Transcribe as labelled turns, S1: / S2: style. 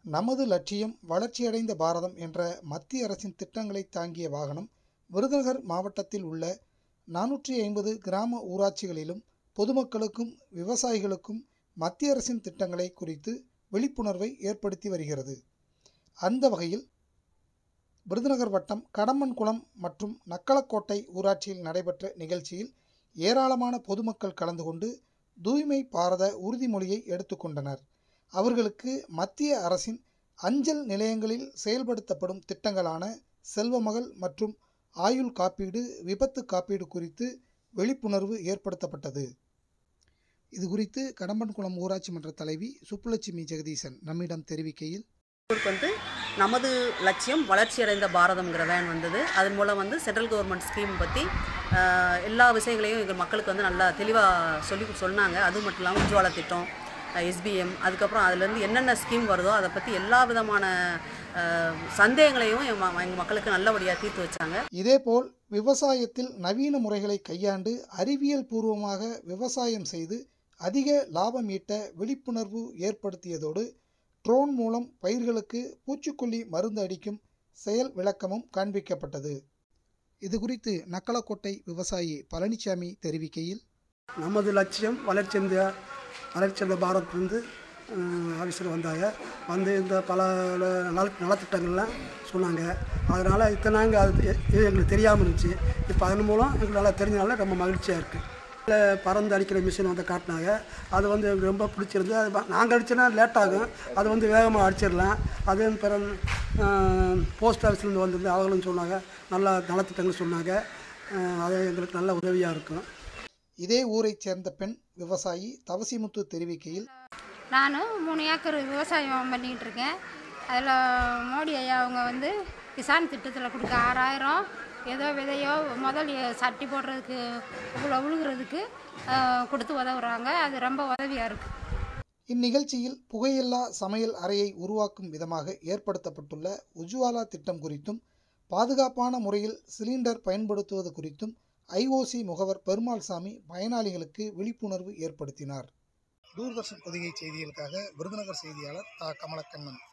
S1: நமது லட்சியம் வளர்ச்சியடைந்த பாரதம் என்ற மத்திய அரசின் திட்டங்களை தாங்கிய வாகனம் விருதுநகர் மாவட்டத்தில் உள்ள நானூற்றி ஐம்பது கிராம ஊராட்சிகளிலும் பொதுமக்களுக்கும் விவசாயிகளுக்கும் மத்திய அரசின் திட்டங்களை குறித்து விழிப்புணர்வை ஏற்படுத்தி வருகிறது அந்த வகையில் விருதுநகர் வட்டம் கடம்பன்குளம் மற்றும் நக்களக்கோட்டை ஊராட்சியில் நடைபெற்ற நிகழ்ச்சியில் ஏராளமான பொதுமக்கள் கலந்து கொண்டு தூய்மை பாரத உறுதிமொழியை எடுத்துக்கொண்டனர் அவர்களுக்கு மத்திய அரசின் அஞ்சல் நிலையங்களில் செயல்படுத்தப்படும் திட்டங்களான செல்வமகள் மற்றும் ஆயுள் காப்பீடு விபத்து காப்பீடு குறித்து விழிப்புணர்வு ஏற்படுத்தப்பட்டது இது குறித்து கடம்பன்குளம் ஊராட்சி மன்ற தலைவி சுப்புலட்சுமி ஜெகதீசன் நம்மிடம் தெரிவிக்கையில்
S2: ஊருக்கு வந்து நமது லட்சியம் வளர்ச்சியடைந்த பாரதம்ங்கிற வேன் வந்தது அதன் மூலம் வந்து சென்ட்ரல் கவர்மெண்ட் ஸ்கீம் பற்றி ஆஹ், எல்லா விஷயங்களையும் எங்கள் மக்களுக்கு வந்து நல்லா தெளிவாக சொல்லி சொன்னாங்க அது மட்டும் இல்லாமல் உஜ்வாலா திட்டம் எஸ்பிஎம் அதுக்கப்புறம் அதுலேருந்து என்னென்ன ஸ்கீம் வருதோ அதை பற்றி எல்லா விதமான ஆஹ், சந்தேகங்களையும் எங்கள் மக்களுக்கு நல்லபடியாக தீர்த்து வச்சாங்க
S1: இதேபோல் விவசாயத்தில் நவீன முறைகளை கையாண்டு அறிவியல் பூர்வமாக விவசாயம் செய்து அதிக லாபம் ஈட்ட விழிப்புணர்வு ஏற்படுத்தியதோடு ட்ரோன் மூலம் பயிர்களுக்கு பூச்சிக்கொல்லி மருந்து அடிக்கும் செயல் விளக்கமும் காண்பிக்கப்பட்டது இது குறித்து நக்கலக்கோட்டை விவசாயி பழனிசாமி தெரிவிக்கையில்
S3: நமது லட்சியம் வளர்ச்சியந்த வளர்ச்சியந்த பாரத் வந்து ஆஃபீஸர் வந்தாங்க வந்து இந்த பல நல நலத்திட்டங்கள்லாம் சொன்னாங்க அதனால் இத்தனாங்க அது எ- இது எங்களுக்கு தெரியாமல் இருந்துச்சு இப்போ அதன் மூலம் எங்களுக்கு நல்லா தெரிஞ்சனால ரொம்ப மகிழ்ச்சியாக இருக்குது இதில் பறந்து அடிக்கிற மிஷின் வந்து காட்டினாங்க அது வந்து எங்களுக்கு ரொம்ப பிடிச்சிருந்து அது ப- நாங்கள் அடிச்சோன்னா லேட் ஆகும் அது வந்து வேகமாக அடிச்சிடலாம் அதே பிறகு போஸ்ட் ஆஃபீஸ்லேருந்து வந்திருந்து அவங்களும் சொன்னாங்க நல்லா நலத்திட்டங்கள் சொன்னாங்க அஹ் அது எங்களுக்கு நல்ல உதவியாக இருக்கும்
S1: இதே ஊரைச் சேர்ந்த பெண் விவசாயி தவசிமுத்து தெரிவிக்கையில்
S4: நான் மூணு ஏக்கர் விவசாயம் பண்ணிக்கிட்டு இருக்கேன் அதில் மோடி ஐயா அவங்க வந்து கிசான் திட்டத்தில் கொடுக்க ஆறாயிரம் ஏதோ விதையோ முதல் சட்டி போடுறதுக்கு இவ்வளோ உழுகிறதுக்கு ஆஹ், கொடுத்து உதவுறாங்க அது ரொம்ப உதவியாக இருக்குது
S1: இந்நிகழ்ச்சியில் புகையில்லா சமையல் அறையை உருவாக்கும் விதமாக ஏற்படுத்தப்பட்டுள்ள உஜ்வாலா திட்டம் குறித்தும் பாதுகாப்பான முறையில் சிலிண்டர் பயன்படுத்துவது குறித்தும் ஐஓசி முகவர் பெருமாள்சாமி பயனாளிகளுக்கு விழிப்புணர்வு ஏற்படுத்தினார் தூர்தர்ஷன் பொதிகை செய்திகளுக்காக விருதுநகர் செய்தியாளர் தா கமலக்கண்ணன்